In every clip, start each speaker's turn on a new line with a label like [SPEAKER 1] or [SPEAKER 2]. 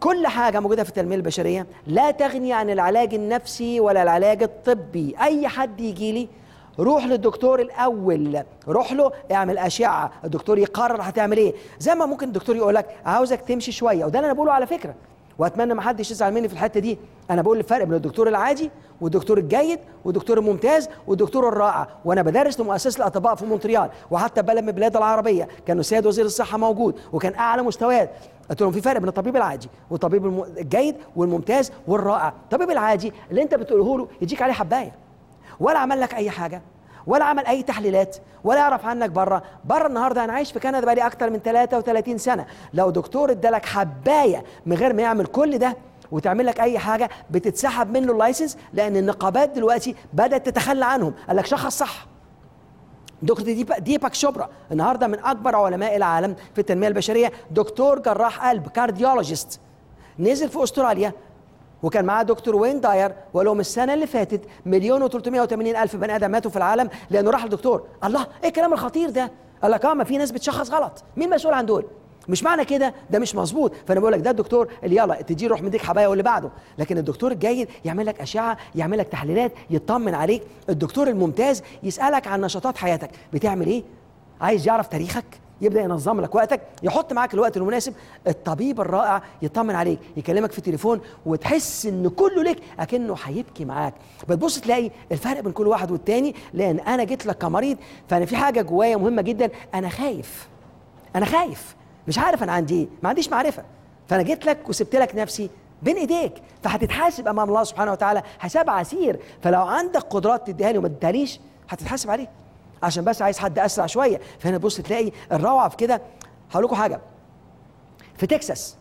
[SPEAKER 1] كل حاجه موجوده في التنميه البشريه لا تغني عن العلاج النفسي ولا العلاج الطبي اي حد يجي لي روح للدكتور الاول روح له اعمل اشعه الدكتور يقرر هتعمل ايه زي ما ممكن الدكتور يقول لك عاوزك تمشي شويه وده اللي انا بقوله على فكره واتمنى ما حدش يزعل مني في الحته دي انا بقول الفرق بين الدكتور العادي والدكتور الجيد والدكتور الممتاز والدكتور الرائع وانا بدرس لمؤسسه الاطباء في مونتريال وحتى بلد من البلاد العربيه كان السيد وزير الصحه موجود وكان اعلى مستويات قلت لهم في فرق بين الطبيب العادي والطبيب الم- الجيد والممتاز والرائع الطبيب العادي اللي انت بتقوله له يديك عليه حبايه ولا عمل لك اي حاجه ولا عمل اي تحليلات ولا يعرف عنك بره بره النهارده انا عايش في كندا بقالي اكتر من 33 سنه لو دكتور ادالك حبايه من غير ما يعمل كل ده وتعمل لك اي حاجه بتتسحب منه اللايسنس لان النقابات دلوقتي بدات تتخلى عنهم قال لك شخص صح دكتور ديبا- ديباك شوبرا النهارده من اكبر علماء العالم في التنميه البشريه دكتور جراح قلب كارديولوجيست نزل في استراليا وكان معاه دكتور وين داير ولهم السنه اللي فاتت مليون و380 الف بني ادم ماتوا في العالم لانه راح للدكتور الله ايه الكلام الخطير ده قال لك اه ما في ناس بتشخص غلط مين مسؤول عن دول مش معنى كده ده مش مظبوط فانا بقول لك ده الدكتور اللي يلا تدي روح مديك حبايه واللي بعده لكن الدكتور الجيد يعمل لك اشعه يعمل لك تحليلات يطمن عليك الدكتور الممتاز يسالك عن نشاطات حياتك بتعمل ايه عايز يعرف تاريخك يبدا ينظم لك وقتك يحط معاك الوقت المناسب الطبيب الرائع يطمن عليك يكلمك في التليفون وتحس ان كله لك اكنه هيبكي معاك بتبص تلاقي الفرق بين كل واحد والتاني لان انا جيت لك كمريض فانا في حاجه جوايا مهمه جدا انا خايف انا خايف مش عارف انا عندي ايه ما عنديش معرفه فانا جيت لك وسبت لك نفسي بين ايديك فهتتحاسب امام الله سبحانه وتعالى حساب عسير فلو عندك قدرات تديها لي وما تديهاليش هتتحاسب عليه عشان بس عايز حد اسرع شويه فهنا بص تلاقي الروعه في كده هقول لكم حاجه في تكساس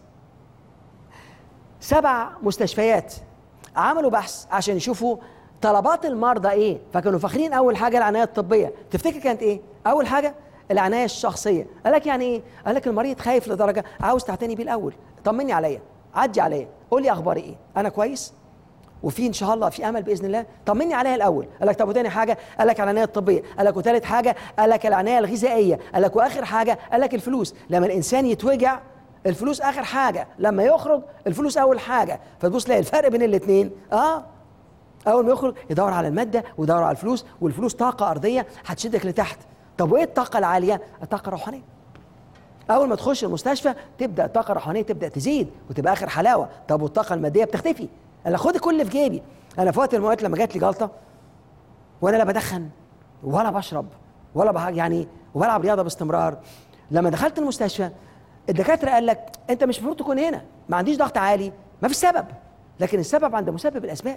[SPEAKER 1] سبع مستشفيات عملوا بحث عشان يشوفوا طلبات المرضى ايه فكانوا فاخرين اول حاجه العنايه الطبيه تفتكر كانت ايه اول حاجه العنايه الشخصيه قال لك يعني ايه قال لك المريض خايف لدرجه عاوز تعتني بيه الاول طمني عليا عدي عليا قول لي اخباري ايه انا كويس وفي ان شاء الله في امل باذن الله طمني عليها الاول قال لك طب وتاني حاجه قال لك العنايه الطبيه قال لك وتالت حاجه قال لك العنايه الغذائيه قال لك واخر حاجه قال لك الفلوس لما الانسان يتوجع الفلوس اخر حاجه لما يخرج الفلوس اول حاجه فتبص تلاقي الفرق بين الاثنين اه اول ما يخرج يدور على الماده ويدور على الفلوس والفلوس طاقه ارضيه هتشدك لتحت طب وايه الطاقه العاليه الطاقه الروحانيه اول ما تخش المستشفى تبدا الطاقه الروحانيه تبدا تزيد وتبقى اخر حلاوه طب والطاقه الماديه بتختفي انا خد كل اللي في جيبي انا في وقت من الاوقات لما جات لي جلطه وانا لا بدخن ولا بشرب ولا بح... يعني وبلعب رياضه باستمرار لما دخلت المستشفى الدكاتره قال لك انت مش المفروض تكون هنا ما عنديش ضغط عالي ما في سبب لكن السبب عند مسبب الاسباب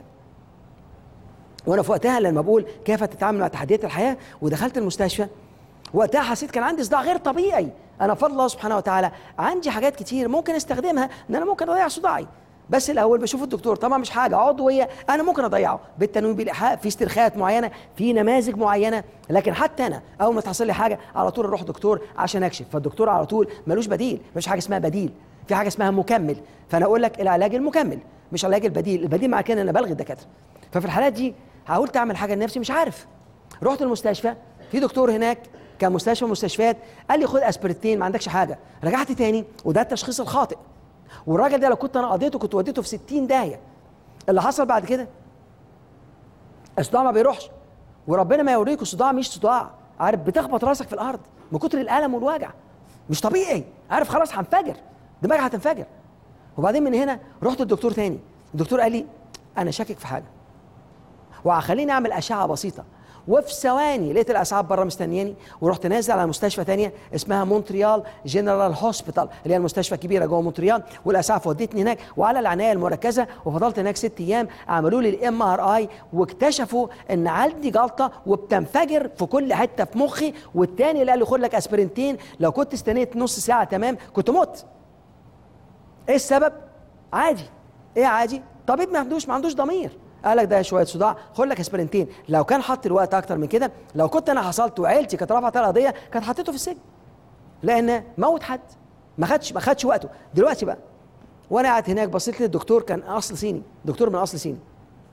[SPEAKER 1] وانا في وقتها لما بقول كيف تتعامل مع تحديات الحياه ودخلت المستشفى وقتها حسيت كان عندي صداع غير طبيعي انا بفضل الله سبحانه وتعالى عندي حاجات كتير ممكن استخدمها ان انا ممكن اضيع صداعي بس الاول بشوف الدكتور طبعا مش حاجه عضويه انا ممكن اضيعه بالتنويم بالايحاء في استرخاءات معينه في نماذج معينه لكن حتى انا اول ما تحصل لي حاجه على طول اروح دكتور عشان اكشف فالدكتور على طول ملوش بديل مفيش حاجه اسمها بديل في حاجه اسمها مكمل فانا اقول لك العلاج المكمل مش العلاج البديل البديل مع كده انا بلغي الدكاتره ففي الحالات دي حاولت اعمل حاجه لنفسي مش عارف رحت المستشفى في دكتور هناك كان مستشفى من المستشفيات قال لي خد اسبرتين ما عندكش حاجه رجعت تاني وده التشخيص الخاطئ والراجل ده لو كنت انا قضيته كنت وديته في 60 داهيه اللي حصل بعد كده الصداع ما بيروحش وربنا ما يوريك الصداع مش صداع عارف بتخبط راسك في الارض من كتر الالم والوجع مش طبيعي عارف خلاص هنفجر دماغي هتنفجر وبعدين من هنا رحت الدكتور تاني الدكتور قال لي انا شاكك في حاجه وهخليني اعمل اشعه بسيطه وفي ثواني لقيت الاسعاف بره مستنياني ورحت نازل على مستشفى تانية اسمها مونتريال جنرال هوسبيتال اللي هي المستشفى الكبيره جوه مونتريال والاسعاف ودتني هناك وعلى العنايه المركزه وفضلت هناك ست ايام عملوا لي الام ار اي واكتشفوا ان عندي جلطه وبتنفجر في كل حته في مخي والتاني اللي قال لي خد لك اسبرنتين لو كنت استنيت نص ساعه تمام كنت مت ايه السبب عادي ايه عادي طبيب ما عندوش ما عندوش ضمير قال لك ده شويه صداع خد لك اسبرنتين لو كان حط الوقت اكتر من كده لو كنت انا حصلت وعيلتي كانت رفعت على قضيه كانت حطيته في السجن لان موت حد ما خدش ما خدش وقته دلوقتي بقى وانا قاعد هناك بصيت لي الدكتور كان اصل صيني دكتور من اصل صيني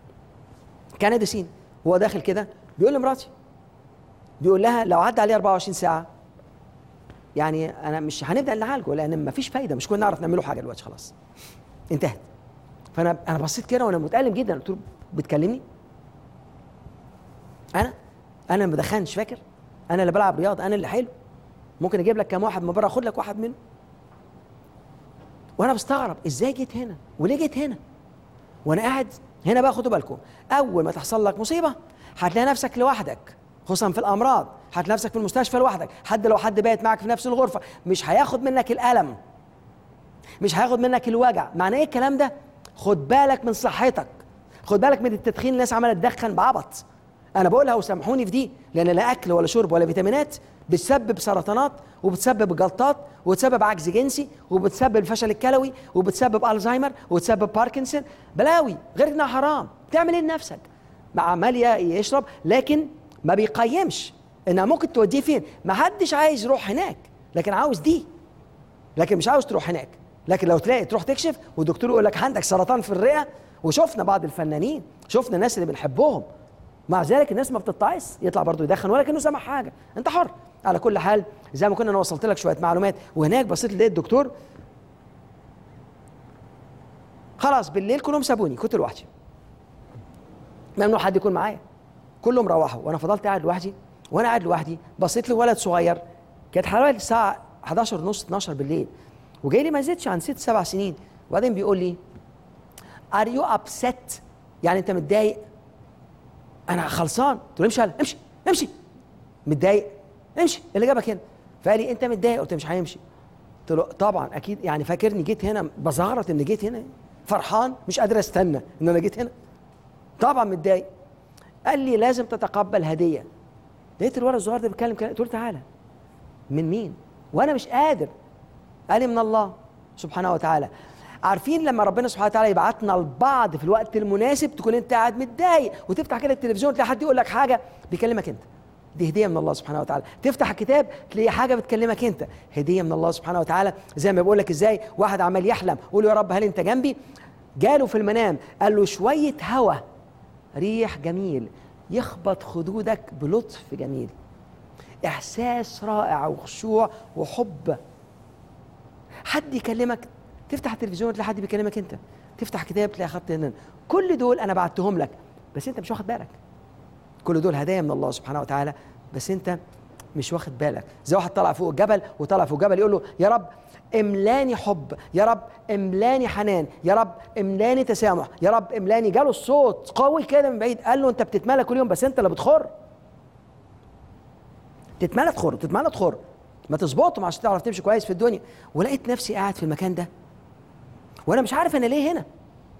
[SPEAKER 1] كندي صيني هو داخل كده بيقول لمراتي بيقول لها لو عدى عليه 24 ساعه يعني انا مش هنبدا نعالجه لان ما فيش فايده مش كنا نعرف نعمله حاجه دلوقتي خلاص انتهت فانا انا بصيت كده وانا متالم جدا قلت له بتكلمني انا انا ما بدخنش فاكر انا اللي بلعب رياضه انا اللي حلو ممكن اجيب لك كام واحد من بره اخد لك واحد منه وانا بستغرب ازاي جيت هنا وليه جيت هنا وانا قاعد هنا بقى خدوا بالكم اول ما تحصل لك مصيبه هتلاقي نفسك لوحدك خصوصا في الامراض هتلاقي نفسك في المستشفى لوحدك حد لو حد بايت معك في نفس الغرفه مش هياخد منك الالم مش هياخد منك الوجع معنى ايه الكلام ده خد بالك من صحتك خد بالك من التدخين الناس عماله تدخن بعبط انا بقولها وسامحوني في دي لان لا اكل ولا شرب ولا فيتامينات بتسبب سرطانات وبتسبب جلطات وبتسبب عجز جنسي وبتسبب الفشل الكلوي وبتسبب الزهايمر وبتسبب باركنسون بلاوي غير انها حرام تعمل ايه لنفسك مع عمال يشرب لكن ما بيقيمش انها ممكن توديه فين ما حدش عايز يروح هناك لكن عاوز دي لكن مش عاوز تروح هناك لكن لو تلاقي تروح تكشف والدكتور يقول لك عندك سرطان في الرئه وشفنا بعض الفنانين شفنا الناس اللي بنحبهم مع ذلك الناس ما بتطعس يطلع برضه يدخن ولا كانه سمع حاجه انت حر على كل حال زي ما كنا انا وصلت لك شويه معلومات وهناك بصيت لقيت الدكتور خلاص بالليل كلهم سابوني كنت لوحدي ممنوع حد يكون معايا كلهم روحوا وانا فضلت قاعد لوحدي وانا قاعد لوحدي بصيت لي ولد صغير كانت حوالي الساعه 11 ونص 12 بالليل وجاي لي ما زدش عن ست سبع سنين وبعدين بيقول لي ار يو ابسيت يعني انت متضايق انا خلصان قلت له امشي امشي امشي متضايق امشي اللي جابك هنا فقال لي انت متضايق قلت مش هيمشي قلت له طبعا اكيد يعني فاكرني جيت هنا بزغرط ان جيت هنا فرحان مش قادر استنى ان انا جيت هنا طبعا متضايق قال لي لازم تتقبل هديه لقيت الولد الصغير ده بيتكلم كلام قلت له تعالى من مين وانا مش قادر قال لي من الله سبحانه وتعالى عارفين لما ربنا سبحانه وتعالى يبعتنا لبعض في الوقت المناسب تكون انت قاعد متضايق وتفتح كده التلفزيون تلاقي حد يقول لك حاجه بيكلمك انت دي هديه من الله سبحانه وتعالى تفتح الكتاب تلاقي حاجه بتكلمك انت هديه من الله سبحانه وتعالى زي ما بقول لك ازاي واحد عمال يحلم قول يا رب هل انت جنبي جاله في المنام قال له شويه هوا ريح جميل يخبط خدودك بلطف جميل احساس رائع وخشوع وحب حد يكلمك تفتح التلفزيون تلاقي حد بيكلمك انت تفتح كتاب تلاقي خط هنا كل دول انا بعتهم لك بس انت مش واخد بالك كل دول هدايا من الله سبحانه وتعالى بس انت مش واخد بالك زي واحد طلع فوق الجبل وطلع فوق الجبل يقول له يا رب املاني حب يا رب املاني حنان يا رب املاني تسامح يا رب املاني جاله الصوت قوي كده من بعيد قال له انت بتتملى كل يوم بس انت اللي بتخر تتملى تخر تتملى تخر ما تظبطهم عشان تعرف تمشي كويس في الدنيا ولقيت نفسي قاعد في المكان ده وانا مش عارف انا ليه هنا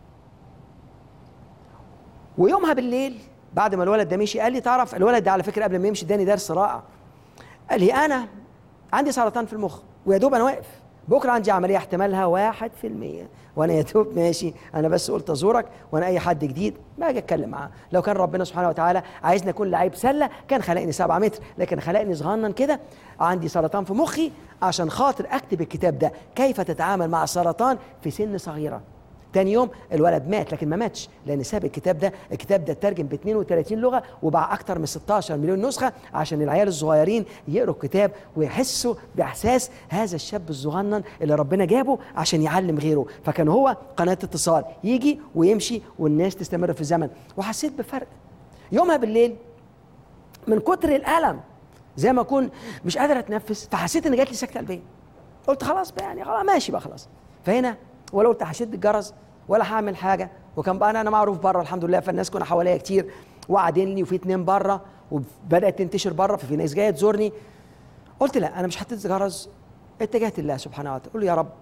[SPEAKER 1] ويومها بالليل بعد ما الولد ده مشي قال لي تعرف الولد ده على فكره قبل ما يمشي اداني درس رائع قال لي انا عندي سرطان في المخ ويا دوب انا واقف بكره عندي عمليه احتمالها واحد في المية وانا يا دوب ماشي انا بس قلت ازورك وانا اي حد جديد باجي اتكلم معاه لو كان ربنا سبحانه وتعالى عايزني اكون لعيب سله كان خلقني سبعة متر لكن خلقني صغنن كده عندي سرطان في مخي عشان خاطر اكتب الكتاب ده كيف تتعامل مع السرطان في سن صغيره تاني يوم الولد مات لكن ما ماتش لان ساب الكتاب ده الكتاب ده اترجم ب 32 لغه وباع اكتر من 16 مليون نسخه عشان العيال الصغيرين يقروا الكتاب ويحسوا باحساس هذا الشاب الصغنن اللي ربنا جابه عشان يعلم غيره فكان هو قناه اتصال يجي ويمشي والناس تستمر في الزمن وحسيت بفرق يومها بالليل من كتر الالم زي ما اكون مش قادر اتنفس فحسيت ان جات لي سكته قلبيه قلت خلاص بقى يعني خلاص ماشي بقى خلاص فهنا ولا قلت هشد الجرس ولا هعمل حاجه وكان بقى انا معروف بره الحمد لله فالناس كانوا حواليا كتير وقاعدين لي وفي اتنين بره وبدات تنتشر بره ففي ناس جايه تزورني قلت لا انا مش هتد جرس اتجهت لله سبحانه وتعالى قول له يا رب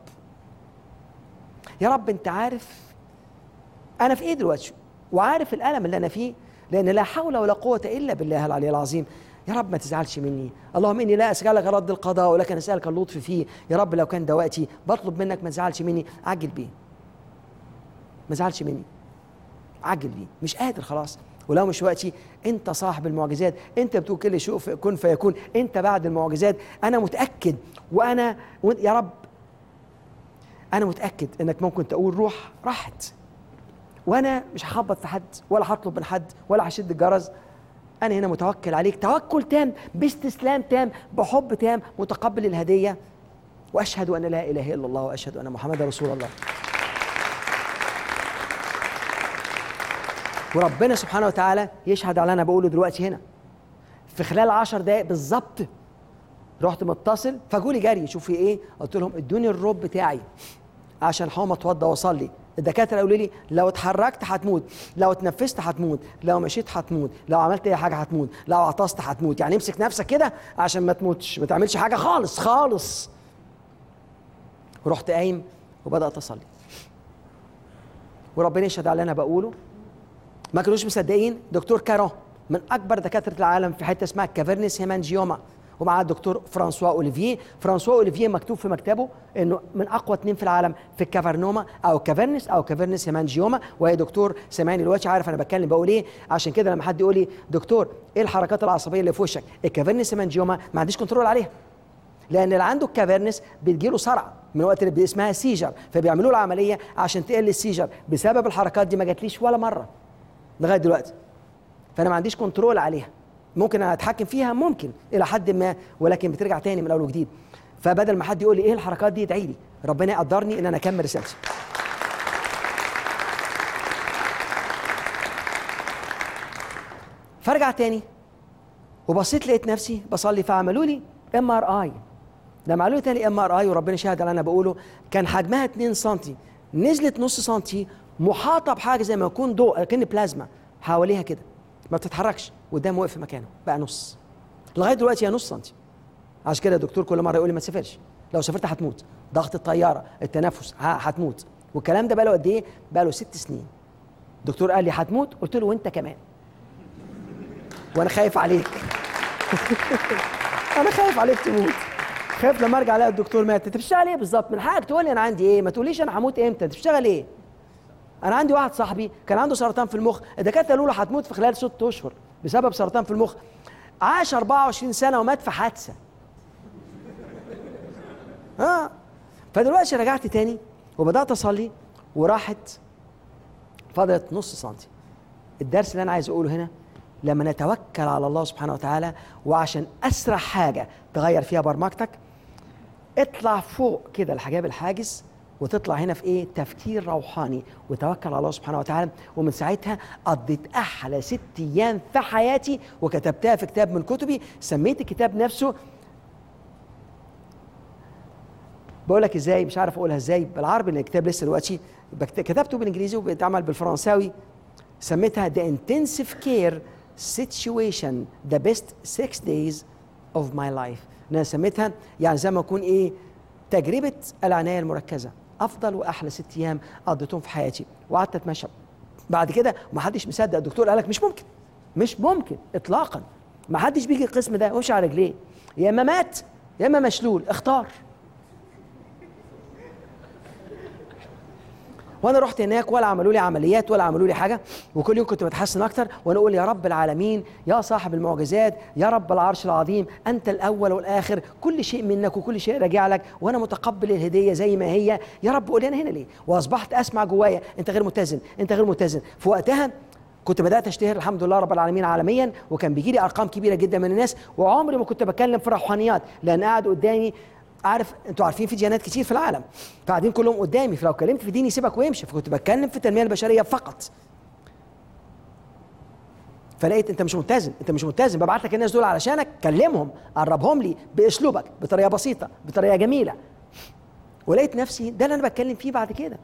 [SPEAKER 1] يا رب انت عارف انا في ايه دلوقتي وعارف الالم اللي انا فيه لان لا حول ولا قوه الا بالله العلي العظيم يا رب ما تزعلش مني اللهم اني لا اسالك رد القضاء ولكن اسالك اللطف فيه يا رب لو كان ده وقتي بطلب منك ما تزعلش مني عجل بيه ما تزعلش مني عجل بيه مش قادر خلاص ولو مش وقتي انت صاحب المعجزات انت بتقول كل شيء كن فيكون انت بعد المعجزات انا متاكد وانا يا رب انا متاكد انك ممكن تقول روح راحت وانا مش هخبط في حد ولا هطلب من حد ولا هشد الجرس أنا هنا متوكل عليك توكل تام باستسلام تام بحب تام متقبل الهدية وأشهد أن لا إله إلا الله وأشهد أن محمدا رسول الله وربنا سبحانه وتعالى يشهد على اللي انا بقوله دلوقتي هنا في خلال عشر دقائق بالظبط رحت متصل فجولي جري شوف في ايه قلت لهم ادوني الروب بتاعي عشان هقوم اتوضى واصلي الدكاتره قالوا لي لو اتحركت هتموت لو اتنفست هتموت لو مشيت هتموت لو عملت اي حاجه هتموت لو عطست هتموت يعني امسك نفسك كده عشان ما تموتش ما تعملش حاجه خالص خالص ورحت قايم وبدات اصلي وربنا يشهد على اللي انا بقوله ما كانوش مصدقين دكتور كارو من اكبر دكاتره العالم في حته اسمها كافرنس هيمانجيوما ومعاه الدكتور فرانسوا اوليفيه فرانسوا اوليفيه مكتوب في مكتبه انه من اقوى اثنين في العالم في الكافرنوما او كافرنس او كافرنس هيمانجيوما وهي دكتور سامعني دلوقتي عارف انا بتكلم بقول ايه عشان كده لما حد يقول لي دكتور ايه الحركات العصبيه اللي في وشك الكافرنس هيمانجيوما ما عنديش كنترول عليها لان اللي عنده الكافرنس بتجيله صرع من وقت اللي اسمها سيجر فبيعملوا له عمليه عشان تقل السيجر بسبب الحركات دي ما جاتليش ولا مره لغايه دلوقتي فانا ما عنديش كنترول عليها ممكن انا اتحكم فيها ممكن الى حد ما ولكن بترجع تاني من اول وجديد فبدل ما حد يقول لي ايه الحركات دي ادعي لي ربنا يقدرني ان انا اكمل رسالتي فارجع تاني وبصيت لقيت نفسي بصلي فعملوا لي ام ار اي لما عملوا لي تاني ام ار اي وربنا شاهد على اللي انا بقوله كان حجمها 2 سم نزلت نص سنتي محاطه بحاجه زي ما يكون ضوء كأن بلازما حواليها كده ما بتتحركش قدام واقف في مكانه بقى نص لغايه دلوقتي هي نص سنتي عشان كده الدكتور كل مره يقول لي ما تسافرش لو سافرت هتموت ضغط الطياره التنفس هتموت والكلام ده بقى له قد ايه؟ بقى له ست سنين الدكتور قال لي هتموت قلت له وانت كمان وانا خايف عليك انا خايف عليك تموت خايف لما ارجع الاقي الدكتور مات انت بتشتغل ايه بالظبط من حقك تقول لي انا عندي ايه ما تقوليش انا هموت امتى انت بتشتغل ايه انا عندي واحد صاحبي كان عنده سرطان في المخ الدكاتره قالوا له هتموت في خلال ست اشهر بسبب سرطان في المخ عاش 24 سنه ومات في حادثه اه فدلوقتي رجعت تاني وبدات اصلي وراحت فضلت نص سنتي الدرس اللي انا عايز اقوله هنا لما نتوكل على الله سبحانه وتعالى وعشان اسرع حاجه تغير فيها برمجتك اطلع فوق كده الحجاب الحاجز وتطلع هنا في ايه تفكير روحاني وتوكل على الله سبحانه وتعالى ومن ساعتها قضيت احلى ست ايام في حياتي وكتبتها في كتاب من كتبي سميت الكتاب نفسه بقول لك ازاي مش عارف اقولها ازاي بالعربي لان الكتاب لسه دلوقتي كتبته بالانجليزي وبيتعمل بالفرنساوي سميتها The Intensive Care Situation The Best Six Days of My Life انا سميتها يعني زي ما اكون ايه تجربه العنايه المركزه افضل واحلى ست ايام قضيتهم في حياتي وقعدت اتمشى بعد كده ما حدش مصدق الدكتور قال لك مش ممكن مش ممكن اطلاقا ما حدش بيجي القسم ده ويمشي على رجليه يا اما مات يا اما مشلول اختار وانا رحت هناك ولا عملوا لي عمليات ولا عملوا لي حاجه وكل يوم كنت بتحسن اكتر وانا اقول يا رب العالمين يا صاحب المعجزات يا رب العرش العظيم انت الاول والاخر كل شيء منك وكل شيء راجع لك وانا متقبل الهديه زي ما هي يا رب قول انا هنا ليه واصبحت اسمع جوايا انت غير متزن انت غير متزن في وقتها كنت بدات اشتهر الحمد لله رب العالمين عالميا وكان بيجي لي ارقام كبيره جدا من الناس وعمري ما كنت بتكلم في روحانيات لان قاعد قدامي عارف انتوا عارفين في ديانات كتير في العالم فقاعدين كلهم قدامي فلو اتكلمت في دين يسيبك ويمشي فكنت بتكلم في التنميه البشريه فقط فلقيت انت مش ملتزم انت مش ملتزم ببعت لك الناس دول علشانك كلمهم قربهم لي باسلوبك بطريقه بسيطه بطريقه جميله ولقيت نفسي ده اللي انا بتكلم فيه بعد كده